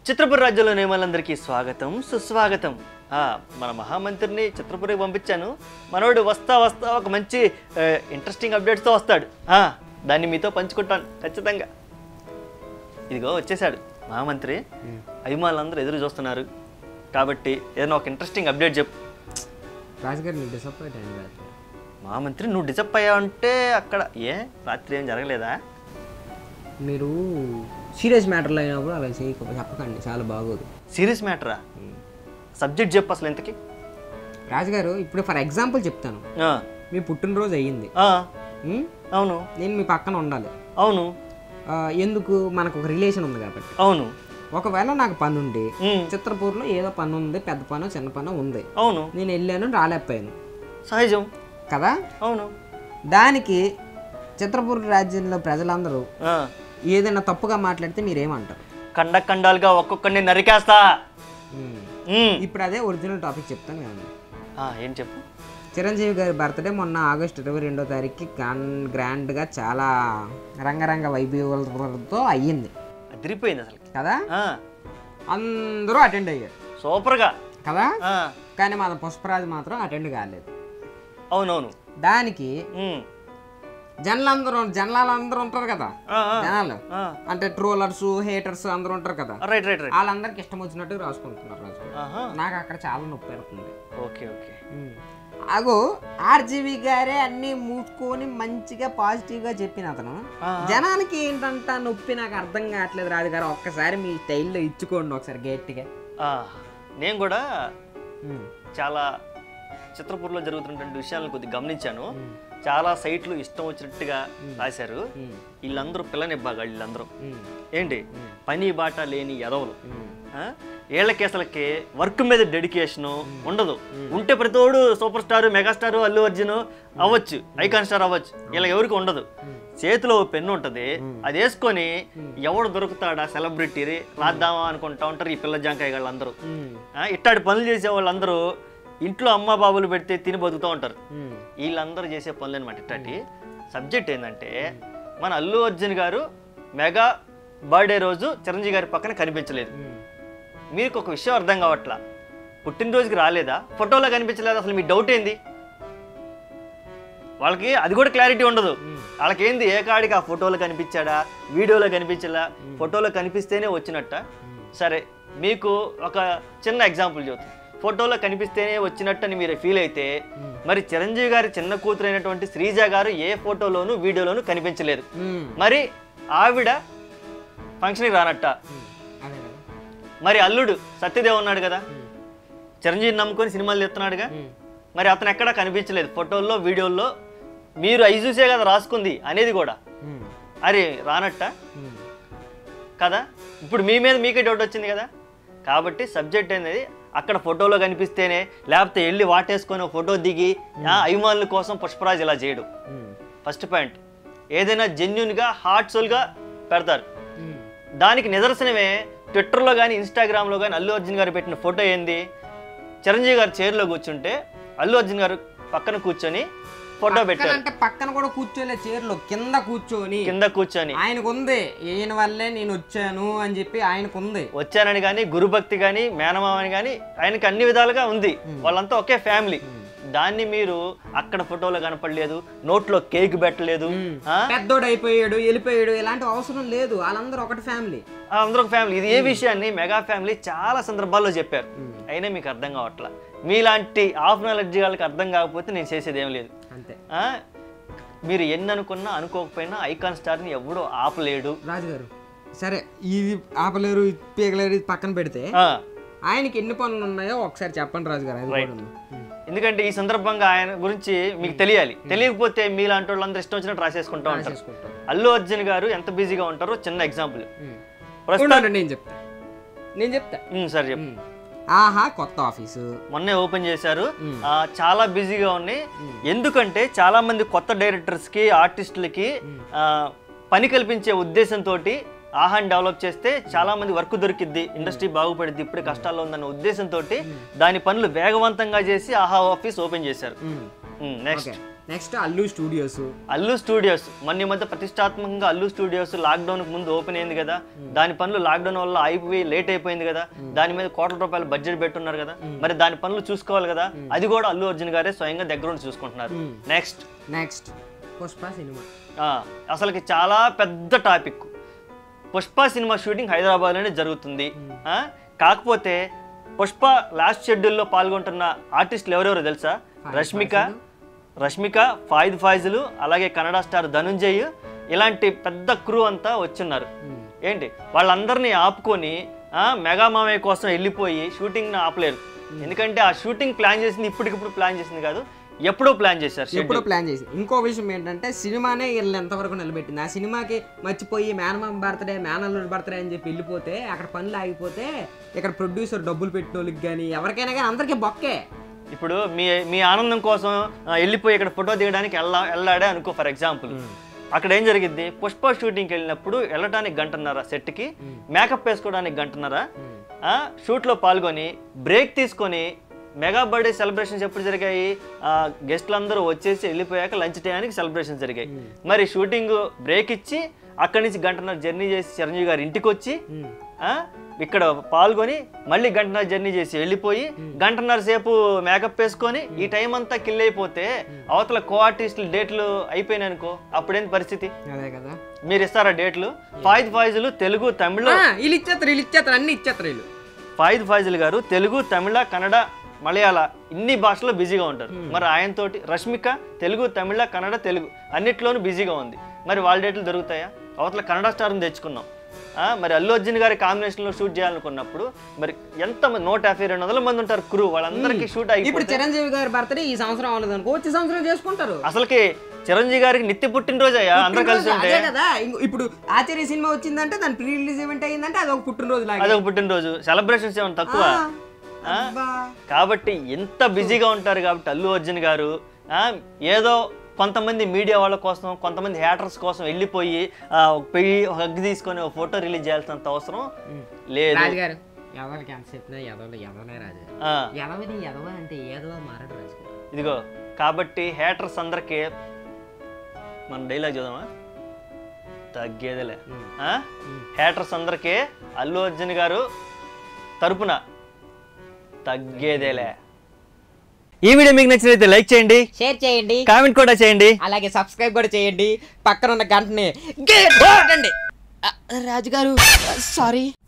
చిత్రపురి రాజ్యంలో నియమాలందరికీ స్వాగతం సుస్వాగతం ఆ, మన మహామంత్రిని చిత్రపురికి పంపించాను మనోడు వస్తా వస్తా ఒక మంచి ఇంట్రెస్టింగ్ అప్డేట్స్తో వస్తాడు ఆ, దాన్ని మీతో పంచుకుంటాను ఖచ్చితంగా ఇదిగో వచ్చేసాడు మహామంత్రి అభిమానులందరూ ఎదురు చూస్తున్నారు కాబట్టి ఏదైనా ఒక ఇంట్రెస్టింగ్ అప్డేట్ చెప్పు రాజుగారు నీకు డిసప్పాయింట్ అయింది రాత్రి మహామంత్రి నువ్వు డిసప్ అయ్యావంటే అక్కడ ఏ రాత్రి ఏం జరగలేదా మీరు సీరియస్ మ్యాటర్లో అయినప్పుడు అలా చేయక చెప్పకండి చాలా బాగోదు సీరియస్ మ్యాటరా సబ్జెక్ట్ చెప్పు అసలు ఇంతకి రాజుగారు ఇప్పుడు ఫర్ ఎగ్జాంపుల్ చెప్తాను ఆ, మీ పుట్టినరోజు అయ్యింది ఆ, ఉమ్, అవును నేను మీ పక్కన ఉండాలి అవును ఆ, ఎందుకు మనకు ఒక రిలేషన్ ఉంది కాబట్టి అవును ఒకవేళ నాకు పని ఉండి ఉమ్, చిత్రపూర్లో ఏదో పని ఉంది పెద్ద పనో చిన్న పనో ఉంది అవును నేను వెళ్ళాను రాలేకపోయాను సహజం కదా అవును దానికి చిత్రపూర్ రాజ్యంలో ప్రజలందరూ ఆ, ఏదైనా తప్పుగా మాట్లాడితే మీరేమంటారు కండ కండాలుగా ఒక్కొక్కడిని నరికేస్తా ఉమ్. ఉమ్. ఇప్పుడు అదే ఒరిజినల్ టాపిక్ చెప్తాను నేను ఆ, ఏం చెప్పు చిరంజీవి గారి బర్త్డే మొన్న ఆగస్టు ఇరవై రెండో తారీఖుకి గ్రాండ్ గ్రాండ్గా చాలా రంగరంగ వైభవాలతో అయ్యింది అదిరిపోయింది అసలు కదా ఆ, అందరూ అటెండ్ అయ్యారు సూపర్గా కదా ఆ, కానీ మన పుష్పరాజు మాత్రం అటెండ్ కాలేదు అవునవును దానికి ఉమ్. జనాలందరూ జనాలందరూ ఉంటారు కదా ఆ, ఆ, జనాలు ఆ. అంటే ట్రోలర్స్ హేటర్స్ అందరూ ఉంటారు కదా రైట్ రైట్ రైట్ వాళ్ళందరికి ఇష్టం వచ్చినట్టు రాసుకుంటున్నారు రాజు ఆహా నాకు అక్కడ చాలా నొప్పి పెడుతుంది ఓకే ఓకే అగో ఆర్జీవి గారే అన్ని మూసుకొని మంచిగా పాజిటివ్ గా చెప్పిన అతను ఆ. జనానికి ఏంటంట నొప్పి నాకు అర్థం కావట్లేదు రాజు గారు ఒక్కసారి మీ స్టైల్లో ఇచ్చుకోండి ఒకసారి గట్టిగా ఆ, నేను కూడా చాలా చిత్రపూర్లో జరుగుతున్నటువంటి విషయాలను కొద్దిగా గమనించాను చాలా సైట్లు ఇష్టం వచ్చినట్టుగా రాశారు వీళ్ళందరూ పిల్లనిబ్బాగా వీళ్ళందరూ ఏంటి పని బాట లేని ఎదవలు ఆ? వీళ్ళకి అసలుకి వర్క్ మీద డెడికేషను ఉండదు ఉంటే ప్రతివాడు super star megastar Allu Arjun అవ్వచ్చు ఐకాన్ స్టార్ అవ్వచ్చు వీళ్ళకి ఎవరికి ఉండదు చేతిలో ఓ పెన్ను ఉంటుంది అది వేసుకొని ఎవడు దొరుకుతాడా సెలబ్రిటీ రాద్దామా అనుకుంటా ఉంటారు ఈ పిల్ల జాంకాయ వాళ్ళందరూ ఆ, ఇట్టాడి పనులు చేసే వాళ్ళందరూ ఇంట్లో అమ్మ బాబులు పెడితే తిని బతుకుతూ ఉంటారు వీళ్ళందరూ చేసే పనులు అనమాట ఇట్లాంటి సబ్జెక్ట్ ఏంటంటే మన అల్లు అర్జున్ గారు మెగా బర్త్డే రోజు చిరంజీవి గారి పక్కన కనిపించలేదు మీకు ఒక విషయం అర్థం కావట్లా పుట్టినరోజుకి రాలేదా ఫోటోలో కనిపించలేదు అసలు మీ డౌట్ ఏంది వాళ్ళకి అది కూడా క్లారిటీ ఉండదు వాళ్ళకి ఏంది ఏ కాడికి ఆ ఫోటోలో కనిపించాడా వీడియోలో కనిపించలా ఫోటోలో కనిపిస్తేనే వచ్చినట్ట సరే మీకు ఒక చిన్న ఎగ్జాంపుల్ చెబుతాను ఫోటోలో కనిపిస్తేనే వచ్చినట్టు మీరు ఫీల్ అయితే మరి చిరంజీవి గారి చిన్న కూతురు అయినటువంటి శ్రీజ గారు ఏ ఫోటోలోను వీడియోలోను కనిపించలేదు మరి ఆవిడ ఫంక్షన్కి రానట్ట అదే కదా మరి అల్లుడు సత్యదేవ్ ఉన్నాడు కదా చిరంజీవి నమ్ముకొని సినిమాలు తీస్తున్నాడుగా మరి అతను ఎక్కడా కనిపించలేదు ఫోటోల్లో వీడియోల్లో మీరు అవి చూసే కదా రాసుకుంది అనేది కూడా అరే రానట్ట కదా ఇప్పుడు మీ మీద మీకే డౌట్ వచ్చింది కదా కాబట్టి సబ్జెక్ట్ అనేది అక్కడ ఫోటోలో కనిపిస్తేనే లేకపోతే వెళ్ళి వాటేసుకొని ఒక ఫోటో దిగి ఆ, అభిమానుల కోసం పుష్పరాజ్ ఇలా చేయడు ఫస్ట్ పాయింట్ ఏదైనా జెన్యున్గా హార్ట్ఫుల్గా పెడతారు దానికి నిదర్శనమే ట్విట్టర్లో కానీ ఇన్స్టాగ్రామ్లో కానీ అల్లు అర్జున్ గారు పెట్టిన ఫోటో ఏంది చిరంజీవి గారు చైర్లో కూర్చుంటే అల్లు అర్జున్ గారు పక్కన కూర్చొని ఫోటో పెట్టారు అంటే పక్కన కూడా కూర్చోలే చైర్లో కింద కూర్చొని కింద కూర్చొని ఆయనకు ఉంది ఈయన వల్లే నేను వచ్చాను అని చెప్పి ఆయనకు ఉంది వచ్చానని కానీ గురుభక్తి కానీ మేనమామని కానీ ఆయనకి అన్ని విధాలుగా ఉంది వాళ్ళంతా ఒకే ఫ్యామిలీ దాన్ని మీరు అక్కడ ఫోటోలో కనపడలేదు నోట్లో కేక్ పెట్టలేదు ఆ? పెద్దోడు అయిపోయాడు వెళ్ళిపోయాడు ఇలాంటి అవసరం లేదు వాళ్ళందరూ ఒకటి ఫ్యామిలీ ఆ, అందరూ ఒక ఫ్యామిలీ ఇది ఏ విషయాన్ని మెగా ఫ్యామిలీ చాలా సందర్భాల్లో చెప్పారు అయినా మీకు అర్థం కావట్లా మీలాంటి హాఫ్ నాలెడ్జ్ వాళ్ళకి అర్థం కాకపోతే నేను చేసేది ఏం లేదు అంతే ఆ? మీరు ఎన్ని అనుకున్నా అనుకోకపోయినా ఐకాన్ స్టార్ని ఎవడో ఆపలేడు రాజుగారు సరే ఇది ఆపలేరు ఇది పీకలేరు ఇది పక్కన పెడితే ఆ, ఆయనకి ఎన్ని పనులు ఉన్నాయో ఒకసారి చెప్పండి రాజుగారు అది Right. కూడా ఉమ్. ఎందుకంటే ఈ సందర్భంగా ఆయన గురించి మీకు తెలియాలి తెలియకపోతే మీలాంటి వాళ్ళందరూ ఇష్టం వచ్చినట్టు రాసేసుకుంటూ ఉంటారు చేసుకుంటాం. అల్లు అర్జున్ గారు ఎంత బిజీగా ఉంటారో చిన్న ఎగ్జాంపుల్ ఉమ్. ప్రస్తుతం ఉండండి, నేను చెప్తా నేను చెప్తా ఉమ్, సరే చెప్పు ఉమ్. ఆహా కొత్త ఆఫీసు మొన్నే ఓపెన్ చేశారు మ్మ్. ఆ, చాలా బిజీగా ఉన్నాయి ఎందుకంటే చాలా మంది కొత్త డైరెక్టర్స్ కి ఆర్టిస్టులకి ఆ, పని కల్పించే ఉద్దేశంతో ఆహాని డెవలప్ చేస్తే చాలా మంది వర్క్ దొరికిద్ది ఇండస్ట్రీ బాగుపడిద్ది ఇప్పుడే కష్టాల్లో ఉందన్న ఉద్దేశంతో దాని పనులు వేగవంతంగా చేసి ఆహా ఆఫీస్ ఓపెన్ చేశారు um. Next okay next Allu studios Allu studios మొన్న ఈ మధ్య ప్రతిష్టాత్మకంగా అల్లు స్టూడియోస్ లాక్డౌన్ ముందు ఓపెన్ అయింది కదా దాని పనులు లాక్డౌన్ వల్ల అయిపోయి లేట్ అయిపోయింది కదా దాని మీద కోట్ల రూపాయలు బడ్జెట్ పెట్టున్నారు కదా మరి దాని పనులు చూసుకోవాలి కదా అది కూడా అల్లు అర్జున్ గారే స్వయంగా దగ్గర ఉండి చూసుకుంటున్నారు నెక్స్ట్ నెక్స్ట్ పుష్ప సినిమా అసలుకి చాలా పెద్ద టాపిక్ పుష్ప సినిమా షూటింగ్ హైదరాబాద్లోనే జరుగుతుంది ఆ, కాకపోతే పుష్ప లాస్ట్ షెడ్యూల్లో పాల్గొంటున్న ఆర్టిస్టులు ఎవరెవరో తెలుసా రష్మిక రష్మిక ఫాయిద్ ఫాయిజులు అలాగే కన్నడ స్టార్ ధనుంజయ్ ఇలాంటి పెద్ద క్రూ అంతా వచ్చున్నారు ఏంటి వాళ్ళందరినీ ఆపుకొని ఆ, మెగా మామయ్య కోసం వెళ్ళిపోయి షూటింగ్ని ఆపలేరు ఎందుకంటే ఆ షూటింగ్ ప్లాన్ చేసింది ఇప్పటికిప్పుడు ప్లాన్ చేసింది కాదు ఎప్పుడో ప్లాన్ చేశారు schedule. ఎప్పుడో ప్లాన్ చేసి ఇంకో విషయం ఏంటంటే సినిమానే వీళ్ళు ఎంతవరకు నిలబెట్టింది ఆ సినిమాకి మర్చిపోయి మేనమామ బర్త్డే మేనల్లుడి బర్త్డే అని చెప్పి వెళ్ళిపోతే అక్కడ పనులు ఆగిపోతే ఇక్కడ ప్రొడ్యూసర్ డబ్బులు పెట్టిన వాళ్ళకి కానీ ఎవరికైనా కానీ అందరికీ బొక్కే ఇప్పుడు మీ మీ ఆనందం కోసం ఆ, వెళ్ళిపోయి ఇక్కడ ఫోటో దిగడానికి వెళ్ళా వెళ్ళాడే అనుకో ఫర్ ఎగ్జాంపుల్ అక్కడ ఏం జరిగింది పుష్ప షూటింగ్కి వెళ్ళినప్పుడు వెళ్ళటానికి గంటన్నర సెట్కి మేకప్ వేసుకోవడానికి గంటన్నర ఆ, షూట్లో పాల్గొని బ్రేక్ తీసుకొని మెగా బర్త్డే సెలబ్రేషన్స్ ఎప్పుడు జరిగాయి ఆ, గెస్ట్లు అందరూ వచ్చేసి వెళ్ళిపోయాక లంచ్ టైంకి సెలబ్రేషన్ జరిగాయి మరి షూటింగ్ బ్రేక్ ఇచ్చి అక్కడి నుంచి గంటన్నర జర్నీ చేసి చిరంజీవి గారి ఇంటికి వచ్చి ఆ, ఇక్కడ పాల్గొని మళ్ళీ గంటన్నర జర్నీ చేసి వెళ్ళిపోయి గంటన్నర సేపు మేకప్ వేసుకొని ఈ టైం అంతా కిల్ అయిపోతే అవతల కో ఆర్టిస్టులు డేట్లు అయిపోయినాయి అనుకో అప్పుడేంటి పరిస్థితి అదే కదా మీరు ఇస్తారా డేట్లు ఫాయిద్ ఫాయిజులు తెలుగు తమిళ ఆ, వీళ్ళు ఇచ్చేస్తారు వీళ్ళు ఇచ్చేస్తారు అన్ని ఇచ్చేస్తారు వీళ్ళు ఫాయిద్ ఫాయిజుల్ గారు తెలుగు తమిళ కన్నడ మలయాళ ఇన్ని భాషల్లో బిజీగా ఉంటారు మరి ఆయనతోటి రష్మిక తెలుగు తమిళ కన్నడ తెలుగు అన్నిట్లోనూ బిజీగా ఉంది మరి వాళ్ళ డేట్లు దొరుకుతాయా అవతల కన్నడ స్టార్ని తెచ్చుకున్నాం ఆ, మరి అల్లు అర్జున్ గారి కాంబినేషన్లో షూట్ చేయాలనుకున్నప్పుడు మరి ఎంత మంది నూట యాభై రెండు వందల మంది ఉంటారు క్రూ వాళ్ళందరికీ షూట్ ఇప్పుడు అయిపోతే చిరంజీవి గారి బర్త్డే ఈ సంవత్సరం అవ్వలేదు అనుకో వచ్చే సంవత్సరం చేసుకుంటారు అసలుకి చిరంజీవి గారికి నిత్య పుట్టినరోజు అయ్యా అందరు కలిసి ఉంటే అదే కదా ఇంకో- ఇప్పుడు ఆచార్య సినిమా వచ్చిందంటే దాని ప్రీ రిలీజ్ ఈవెంట్ అయ్యిందంటే అది ఒక పుట్టినరోజు లాగా అదొక పుట్టినరోజు సెలబ్రేషన్స్ ఏమైనా తక్కువ ఆ? అబ్బా. కాబట్టి ఎంత బిజీగా ఉంటారు కాబట్టి అల్లు అర్జున్ గారు ఆ, ఏదో కొంతమంది మీడియా వాళ్ళ కోసం కొంతమంది హ్యాటర్స్ కోసం వెళ్ళిపోయి ఆ, ఒక పెయ్యి ఒక హగ్ తీసుకొని ఒక ఫోటో రిలీజ్ చేయాల్సినంత అవసరం లేదు రాజుగారు ఎవరికి ఎంత చెప్పినా ఎదవలు ఎదవలే రాజు ఆ, ఎదవది ఎదవ అంటే ఏదవ మారడు రాజుగారు ఇదిగో కాబట్టి హ్యాటర్స్ అందరికీ మన డైలాగ్ చూద్దామా తగ్గేదిలే ఆ? హ్యాటర్స్ అందరికీ అల్లు అర్జున్ గారు తరపున తగ్గేదేలే ఈ వీడియో మీకు నచ్చినైతే లైక్ చేయండి షేర్ చేయండి కామెంట్ కూడా చేయండి అలాగే సబ్స్క్రైబ్ కూడా చేయండి పక్కన ఉన్న గంటని గట్టిగా కొట్టండి. ఆ, రాజుగారు సారీ